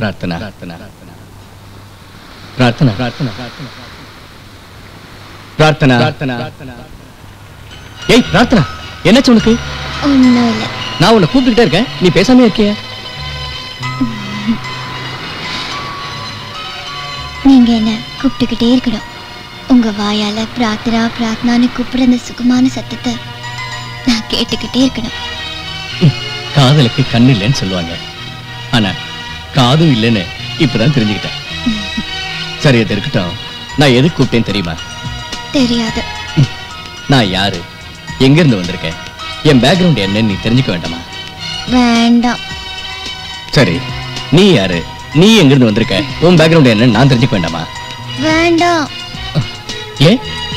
பிரார்த்தனா பிரார்த்தனா பிரார்த்தனா பிரார்த்தனா பிரார்த்தனா பிரார்த்தனா ஏய் பிரார்த்தனா என்னாச்சு உனக்கு ஒன்றும் இல்லை நான் உன்னை கூப்பிட்டுக்கிட்டே இருக்கேன் நீ பேசாமே இருக்கிய நீங்க என்ன கூப்பிட்டுக்கிட்டே இருக்கணும் உங்க வாயால பிரார்த்தனா பிரார்த்தனான்னு கூப்பிடுற அந்த சுகமான சத்தத்தை நான் கேட்டுக்கிட்டே இருக்கணும் காதலுக்கு கண்ணு இல்லைன்னு சொல்லுவாங்க ஆனா காதும் இல்லைன்னு இப்பதான் தெரிஞ்சுக்கிட்டேன் சரி அது இருக்கட்டும் நான் எதுக்கு கூப்பிட்டேன் தெரியுமா தெரியாது நான் யாரு எங்க இருந்து வந்திருக்கேன் என் பேக்ரவுண்ட் என்னன்னு நீ தெரிஞ்சுக்க வேண்டாமா வேண்டாம் சரி நீ யாரு நீ எங்க இருந்து வந்திருக்க உன் பேக்ரவுண்ட் என்னன்னு நான் தெரிஞ்சுக்க வேண்டாமா வேண்டாம் ஏன்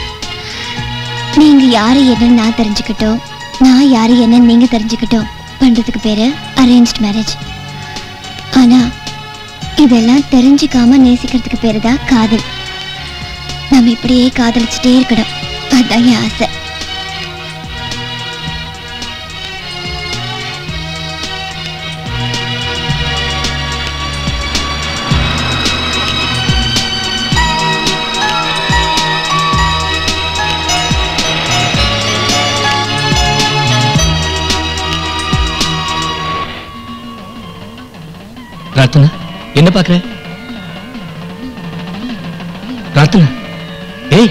நீங்க யாரு என்னன்னு நான் தெரிஞ்சுக்கிட்டோம் நான் யாரு என்னன்னு நீங்க தெரிஞ்சுக்கிட்டோம் பண்றதுக்கு பேரு அரேஞ்ச்ட் மேரேஜ் ஆனா இதெல்லாம் தெரிஞ்சுக்காம நேசிக்கிறதுக்கு பேரு தான் காதல் நம்ம இப்படியே காதலிச்சுட்டே இருக்கணும் அதான் என் ஆசை பிரார்த்தனா என்ன பாக்குற பிரார்த்தனா ஏய்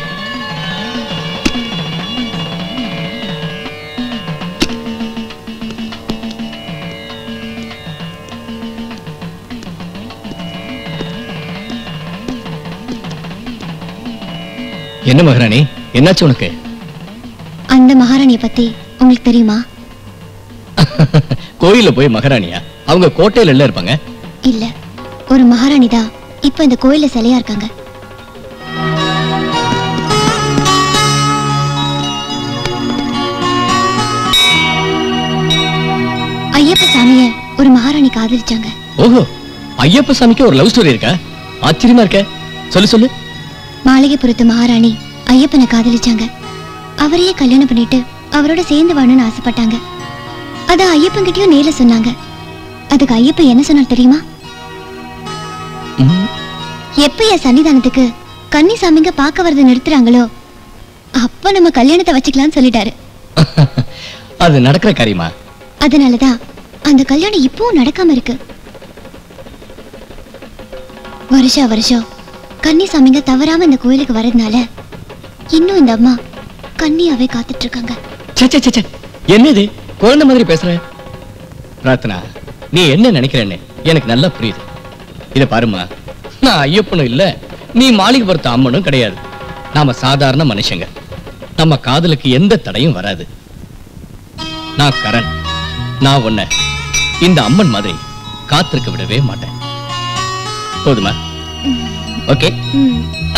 என்ன மகாராணி என்னாச்சு உனக்கு அந்த மகாராணியை பத்தி உங்களுக்கு தெரியுமா கோயில்ல போய் மகாராணியா அவங்க கோட்டையில எல்லாம் இருப்பாங்க இல்ல ஒரு மகாராணி தான் இப்ப இந்த கோயில்ல சிலையா இருக்காங்க ஐயப்ப சாமிய ஒரு மகாராணி காதலிச்சாங்க ஓஹோ ஐயப்ப சாமிக்கு ஒரு லவ் ஸ்டோரி இருக்கா ஆச்சரியமா இருக்க சொல்லு சொல்லு மாளிகைப்புறத்து மகாராணி ஐயப்பனை காதலிச்சாங்க அவரையே கல்யாணம் பண்ணிட்டு அவரோட சேர்ந்து வாழணும்னு ஆசைப்பட்டாங்க அத ஐயப்பன் கிட்டயும் நேர்ல சொன்னாங்க அதுக்கு ஐயப்பன் என்ன சொன்னார் தெரியுமா ம், எப்ப என் சன்னிதானத்துக்கு கன்னி சாமிங்க பார்க்க வரத நிறுத்துறாங்களோ அப்ப நம்ம கல்யாணத்தை வச்சுக்கலாம்னு சொல்லிட்டாரு அது நடக்கிற காரியமா அதனாலதான் அந்த கல்யாணம் இப்பவும் நடக்காம இருக்கு வருஷா வருஷம் கன்னி சாமிங்க தவறாம இந்த கோயிலுக்கு வரதுனால இன்னும் இந்த அம்மா கன்னியாவே காத்துட்டு இருக்காங்க ச்சே, ச்சே, ச்சே, ச்சே. என்னது குழந்தை மாதிரி பேசுற பிரார்த்தனா நீ என்ன நினைக்கிறேன்னு எனக்கு நல்லா புரியுது இத பாருமா நான் ஐயப்பனும் இல்ல நீ மாளிகைபுரத்து அம்மனும் கிடையாது நாம சாதாரண மனுஷங்க நம்ம காதலுக்கு எந்த தடையும் வராது நான் கரண் நான் உன்னை இந்த அம்மன் மாதிரி காத்திருக்க விடவே மாட்டேன் போதுமா ஓகே ம்,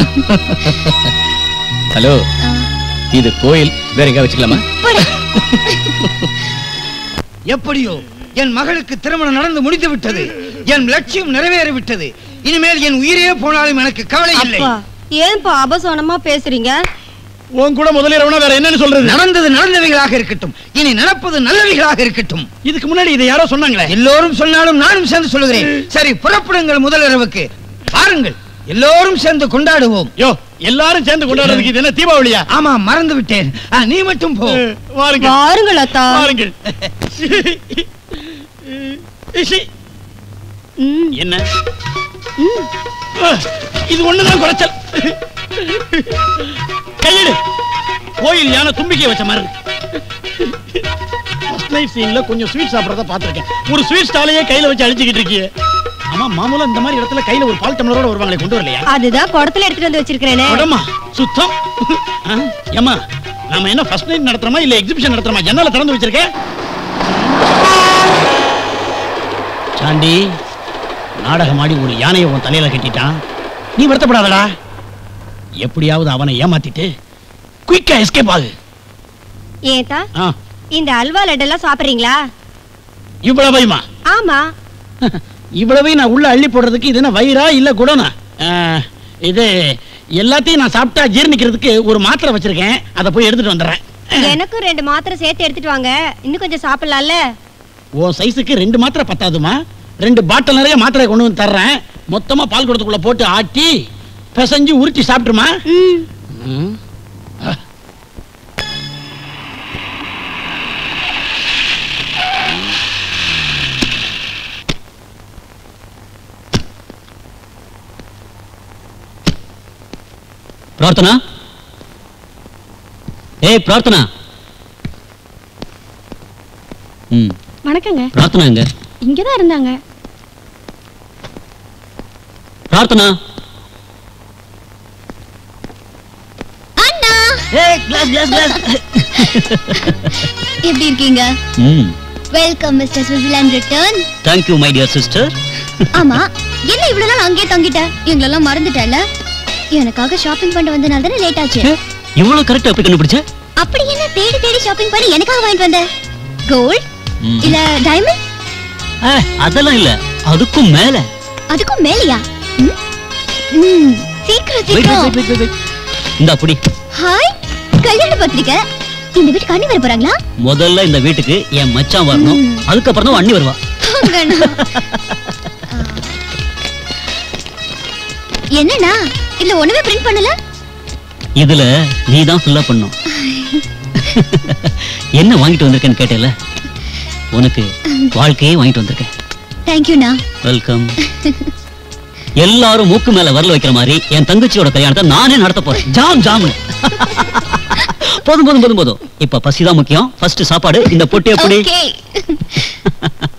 ஹலோ ஆ, இது கோயில் வேற எங்க வச்சுக்கலாமா போடு. எப்படியோ என் மகளுக்கு திருமணம் நடந்து முடிந்து விட்டது என் லட்சியம் நிறைவேறி விட்டது இனிமேல் என் உயிரே போனாலும் எனக்கு கவலை இல்லை அப்பா ஏன்பா அபசோனமா பேசுறீங்க உன் கூட முதலிரவனா வேற என்னன்னு சொல்றது நடந்தது நடந்தவைகளாக இருக்கட்டும் இனி நடப்பது நல்லவைகளாக இருக்கட்டும் இதுக்கு முன்னாடி இதை யாரோ சொன்னாங்களே எல்லோரும் சொன்னாலும் நானும் சேர்ந்து சொல்லுகிறேன் சரி புறப்படுங்கள் முதலிரவுக்கு பாருங்கள் எல்லோரும் சேர்ந்து கொண்டாடுவோம் யோ எல்லாரும் சேர்ந்து கொண்டாடுறதுக்கு இது என்ன தீபாவளியா ஆமா மறந்து விட்டேன் ஆ, நீ மட்டும் போ வாருங்க வாருங்கள் அத்தா வாருங்கள் இசி. ம், என்ன ம். அஹ், இது ஒண்ணுதான் குறைச்சல் கையெடு கோயில் யானை தும்பிக்கை வச்ச மாதிரி இருக்கு ஃபர்ஸ்ட் நைட் சீன்ல கொஞ்சம் ஸ்வீட் சாப்பிடறத பார்த்திருக்கேன் ஒரு ஸ்வீட் ஸ்டாலையே கையில வச்சு அழிச்சுக்கிட்டு இருக்கியே ஆமா மாமூலா இந்த மாதிரி இடத்துல கையில ஒரு பால் டம்ளரோட வருவாங்களே கொண்டு வரலையா அதுதான் குடத்துல எடுத்துட்டு வந்து வச்சிருக்கிறேனே உடமா சுத்தம் ஆ, ஏம்மா நாம என்ன ஃபர்ஸ்ட் நைட் நடத்துறோமா இல்ல எக்ஸிபிஷன் நடத்துறோமா ஜன்னல திறந்து வச்சிருக்கேன் சாண்டி நாடகம் ஆடி ஒரு யானையை உன் தலையில கட்டிட்டான் நீ வருத்தப்படாதடா எப்படியாவது அவனை ஏமாத்திட்டு குயிக்கா எஸ்கேப் ஆகு ஏத்தா ஆ, இந்த அல்வா லட்டெல்லாம் சாப்பிடுறீங்களா இவ்வளவு பயமா ஆமா இவ்வளவையும் நான் உள்ள அள்ளி போடுறதுக்கு இது என்ன வயிறா இல்ல குடோனா ஆ, இது எல்லாத்தையும் நான் சாப்பிட்டா ஜீரணிக்கிறதுக்கு ஒரு மாத்திரை வச்சிருக்கேன் அதை போய் எடுத்துட்டு வந்துடுறேன் எனக்கும் ரெண்டு மாத்திரை சேர்த்து எடுத்துட்டு வாங்க இன்னும் கொஞ்சம் சாப்பிடலாம்ல உன் சைஸுக்கு ரெண்டு மாத்திரை பத்தாதுமா ரெண்டு பாட்டில் நிறைய மாத்திரை கொண்டு வந்து தர்றேன் மொத்தமா பால் குடத்துக்குள்ள போட்டு ஆட்டி பிசைஞ்சு உருட்டி சாப்பிட்டுருமா ம் பிரார்த்தனா ஏய் பிரார்த்தனா ம் வணக்கங்க பிரார்த்தனா எங்க இங்கதான் இருந்தாங்க பிரார்த்தனா அண்ணா ஏய் கிளாஸ் கிளாஸ் கிளாஸ் எப்படி இருக்கீங்க ம் welcome mister Switzerland return thank you my dear sister ஆமா என்ன இவ்வளவு நாள் அங்கேயே தங்கிட்ட எங்களெல்லாம் மறந்துட்டல எனக்காக ஷாப்பிங் பண்ண வந்தனால தானே லேட் ஆச்சு இவ்வளவு கரெக்டா எப்படி கண்டுபிடிச்ச அப்படி என்ன தேடி தேடி ஷாப்பிங் பண்ணி எனக்காக வாங்கிட்டு வந்த கோல்ட் ம். இல்ல டைமண்ட் ஆ, அதெல்லாம் இல்ல அதுக்கும் மேல அதுக்கும் மேலையா ம்? ம், சீக்கிரம் Wait, wait, சீக்கிரம் wait, wait, wait, wait. இந்தா புடி ஹாய் கல்யாண பத்திரிக்கை இந்த வீட்டுக்கு அண்ணி வர போறாங்களா முதல்ல இந்த வீட்டுக்கு என் மச்சான் வரணும் ம். அதுக்கப்புறம் தான் அண்ணி வருவா போங்கண்ணா. ஆ. என்னண்ணா இதுல ஒண்ணுமே பிரிண்ட் பண்ணல இதுல நீ தான் ஃபில்லா பண்ணும் என்ன வாங்கிட்டு வந்திருக்கேன்னு கேட்டேல உனக்கு வாழ்க்கையே வாங்கிட்டு வந்திருக்கேன் தேங்க்யூண்ணா வெல்கம் எல்லாரும் மூக்கு மேல வரல வைக்கிற மாதிரி என் தங்கச்சியோட கல்யாணத்தை நானே நடத்த போறேன் ஜாம் ஜாம் போதும் போதும் போதும் போதும் இப்ப பசிதான் முக்கியம் ஃபர்ஸ்ட் சாப்பாடு இந்த பொட்டி எப்படி ஓகே